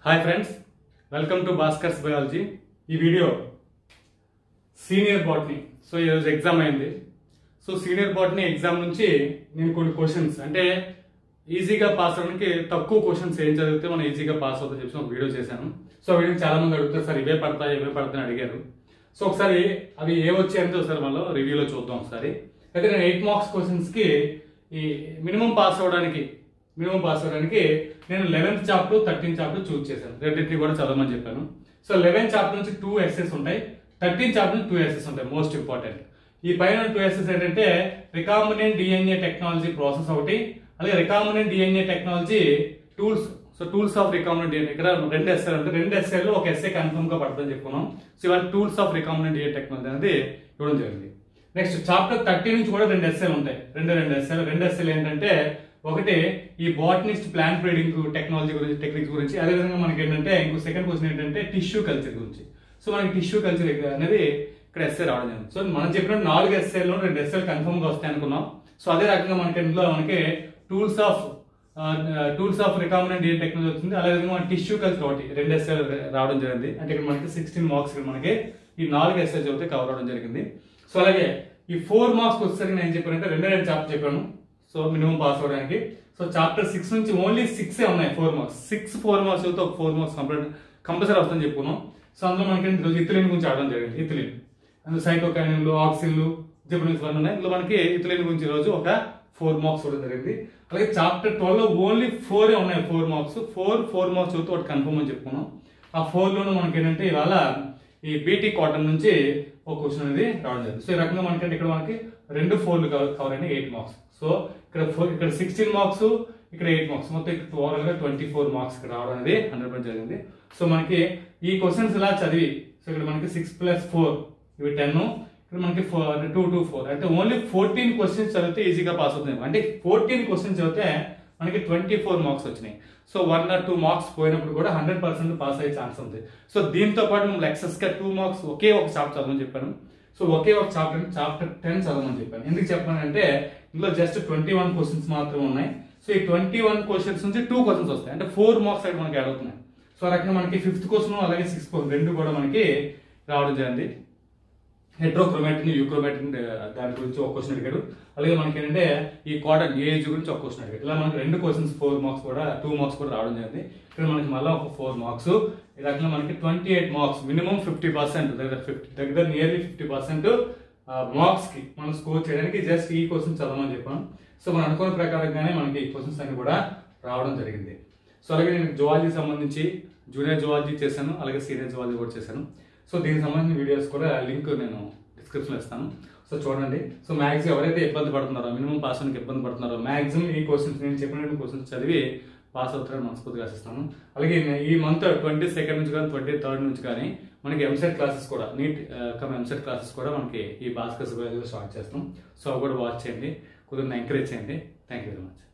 hi friends welcome to Bhaskar's biology ఈ video senior botany so ఈరోజు exam అయింది so senior botany exam నుంచి నేను కొన్ని క్వశ్చన్స్ అంటే ఈజీగా పాస్ అవ్వడానికి తక్కువ క్వశ్చన్స్ ఏం చదివితే మనం ఈజీగా పాస్ అవుతా చెప్పి ఒక వీడియో చేశాను సో ఆ వీడియో చాలా మంది అడుగుతారు సార్ ఇవే పడతాయి ఇవే పడతాయని అడిగారు సో ఒకసారి అవి ఏ వచ్చాయంటే ఒకసారి మనం రివ్యూలో చూద్దాం ఒకసారి అయితే నేను ఎయిట్ మార్క్స్ క్వశ్చన్స్ కి ఈ మినిమం పాస్ అవ్వడానికి మినిమం పాస్ అవ్వడానికి నేను eleventh chapter thirteen chapter choose చేశాను రెండింటిని కూడా చదవమని చెప్పాను సో లెవెన్త్ చాప్టర్ నుంచి టూ ఎస్ఎస్ ఉంటాయి థర్టీన్ చాప్టర్ నుంచి టూ ఎస్ఎస్ ఉంటాయి మోస్ట్ ఇంపార్టెంట్ ఈ పైన టూ ఎస్ఎస్ ఏంటంటే రికాంబినెంట్ డిఎన్ఏ టెక్నాలజీ ప్రాసెస్ ఒకటి అలాగే recombinant D N A technology tools so tools of recombinant D N A ఇక్కడ రెండు ఎస్ఏలు అంటే రెండు ఎస్ఏలు ఒక ఎస్ఏ కన్ఫర్మ్ గా పడుతుందని చెప్పుకున్నాం సో ఇవాళ tools of recombinant D N A technology అనేది ఇవ్వడం జరిగింది నెక్స్ట్ చాప్టర్ థర్టీ నుంచి కూడా రెండు ఎస్ఏలు ఉంటాయి రెండు రెండు ఎస్ఏలు రెండు ఎస్ఏలు ఏంటంటే ఒకటి ఈ బాటనిస్ట్ ప్లాంట్ బ్రీడింగ్ టెక్నాలజీ గురించి టెక్నిక్స్ గురించి అదేవిధంగా మనకి ఏంటంటే ఇంకో సెకండ్ క్వశ్చన్ ఏంటంటే టిష్యూ కల్చర్ గురించి సో మనకి టిష్యూ కల్చర్ అనేది ఇక్కడ ఎస్ఏ రావడం జరిగింది సో మనం చెప్పినట్టు నాలుగు ఎస్ఏలో రెండు ఎస్ఏలు కన్ఫర్మ్ గా వస్తాయి అనుకున్నాం సో అదే రకంగా మనకి ఇందులో మనకి tools of tools of recombinant D N technology వచ్చింది అలాగే మన టిష్యూ కల్చర్ ఒకటి రెండు ఎస్ఏలు రావడం జరిగింది అంటే ఇక్కడ మనకి సిక్స్టీన్ మార్క్స్ ఇక్కడ మనకి ఈ నాలుగు ఎస్ఏ చదివితే కవర్ అవడం జరిగింది సో అలాగే ఈ ఫోర్ మార్క్స్ వచ్చేసరికి నేను చెప్పానంటే రెండే రెండు చాప్టర్ చెప్పాను సో మినిమం పాస్ అవడానికి సో చాప్టర్ సిక్స్ నుంచి ఓన్లీ సిక్స్ ఉన్నాయి four marks six four marks చదివితే ఒక ఫోర్ మార్క్స్ కంప్లీట్ కంపల్సరీ వస్తుందని చెప్పుకున్నాం సో అందులో మనకి ఈరోజు ఇథిలిన్ గురించి ఆడడం జరిగింది ఇథిలిన్ అందులో సైటోకైనిన్లు ఆక్సిన్లు జిబ్రిన్స్ ఇవన్నీ ఉన్నాయి ఇందులో మనకి ఇథిలిన్ గురించి ఈరోజు ఒక ఫోర్ మార్క్స్ ఇవ్వడం జరిగింది అలాగే చాప్టర్ ట్వెల్వ్ లో ఓన్లీ ఫోర్ ఉన్నాయి four marks four four marks చదివితే ఒకటి కన్ఫర్మ్ అని చెప్పుకున్నాం ఆ ఫోర్ లోను మనకి ఏంటంటే ఇవాళ ఈ బీటీ కాటన్ నుంచి ఒక క్వశ్చన్ అనేది రావడం జరిగింది సో ఈ రకంగా మనకంటే ఇక్కడ మనకి రెండు ఫోర్లు కవర్ అయినాయి ఎయిట్ మార్క్స్ సో ఇక్కడ ఫోర్ ఇక్కడ సిక్స్టీన్ మార్క్స్ ఇక్కడ ఎయిట్ మార్క్స్ మొత్తం ఇక్కడ ఓవరాల్ గా ట్వంటీ ఫోర్ మార్క్స్ ఇక్కడ రావడం అనేది హండ్రెడ్ పర్సెంట్ జరిగింది సో మనకి ఈ క్వశ్చన్స్ ఇలా చదివి సో ఇక్కడ మనకి సిక్స్ ప్లస్ ఫోర్ ఇవి టెన్ ఇక్కడ మనకి ఫోర్ టూ టూ ఫోర్ అంటే ఓన్లీ ఫోర్టీన్ క్వశ్చన్స్ చదివితే ఈజీగా పాస్ అవుతుంది అంటే ఫోర్టీన్ క్వశ్చన్స్ చదివితే మనకి ట్వంటీ ఫోర్ మార్క్స్ వచ్చినాయి so one or two marks పోయినప్పుడు కూడా హండ్రెడ్ పర్సెంట్ పాస్ అయ్యే ఛాన్స్ ఉంది సో దీంతో పాటు మేము ఎక్సెస్ గా టూ మార్క్స్ ఒకే ఒక చాప్టర్ చదవమని చెప్పాను సో ఒకే ఒక చాప్టర్ చాప్టర్ టెన్ చదవమని చెప్పాను ఎందుకు చెప్పానంటే ఇందులో జస్ట్ ట్వంటీ వన్ క్వశ్చన్స్ మాత్రమే ఉన్నాయి సో ఈ ట్వంటీ వన్ క్వశ్చన్స్ నుంచి టూ క్వశ్చన్స్ వస్తాయి అంటే ఫోర్ మార్క్స్ అయితే మనకి యాడ్ అవుతున్నాయి సో ఆ రకంగా మనకి ఫిఫ్త్ క్వశ్చన్ అలాగే సిక్స్త్ క్వశ్చన్ రెండు కూడా మనకి రావడం జరిగింది హెట్రోక్రోమాటిన్ యూక్రోమాటిన్ దాని గురించి ఒక క్వశ్చన్ అడిగాడు అలాగే మనకి ఏంటంటే ఈ కాటన్ ఏజ్ గురించి ఒక క్వశ్చన్ అడిగాడు ఇలా మనకి రెండు క్వశ్చన్స్ ఫోర్ మార్క్స్ కూడా టూ మార్క్స్ కూడా రావడం జరిగింది ఇక్కడ మనకి మళ్ళీ ఒక ఫోర్ మార్క్స్ ఈ రకంగా మనకి twenty eight marks minimum fifty percent దగ్గర ఫిఫ్టీ దగ్గర నియర్లీ ఫిఫ్టీ పర్సెంట్ మార్క్స్ కి మనం స్కోర్ చేయడానికి జస్ట్ ఈ క్వశ్చన్ చదవమని చెప్పాం సో మనం అనుకున్న ప్రకారంగానే మనకి ఈ క్వశ్చన్స్ అన్ని కూడా రావడం జరిగింది సో అలాగే నేను జువాలజీ సంబంధించి జూనియర్ జువాలజీ చేశాను అలాగే సీనియర్ జువాలజీ కూడా చేశాను సో దీనికి సంబంధించిన వీడియోస్ కూడా లింక్ నేను డిస్క్రిప్షన్లో ఇస్తాను సో చూడండి సో మ్యాక్సిమం ఎవరైతే ఇబ్బంది పడుతున్నారో మినిమం పాస్ అవడానికి ఇబ్బంది పడుతున్నారో మ్యాక్సిమం ఈ క్వశ్చన్స్ నేను చెప్పినటువంటి క్వశ్చన్స్ చదివి పాస్ అవుతారని మనస్ఫూర్తిగా ఆశిస్తాను అలాగే ఈ మంత్ ట్వంటీ సెకండ్ నుంచి కానీ ట్వంటీ థర్డ్ నుంచి కానీ మనకి ఎంసెట్ క్లాసెస్ కూడా నీట్ కమ్ ఎంసెట్ క్లాసెస్ కూడా మనకి ఈ భాస్కర్ స్టార్ట్ చేస్తాం సో అవి కూడా వాచ్ చేయండి కుదిరిన ఎంకరేజ్ చేయండి థ్యాంక్ యూ వెరీ మచ్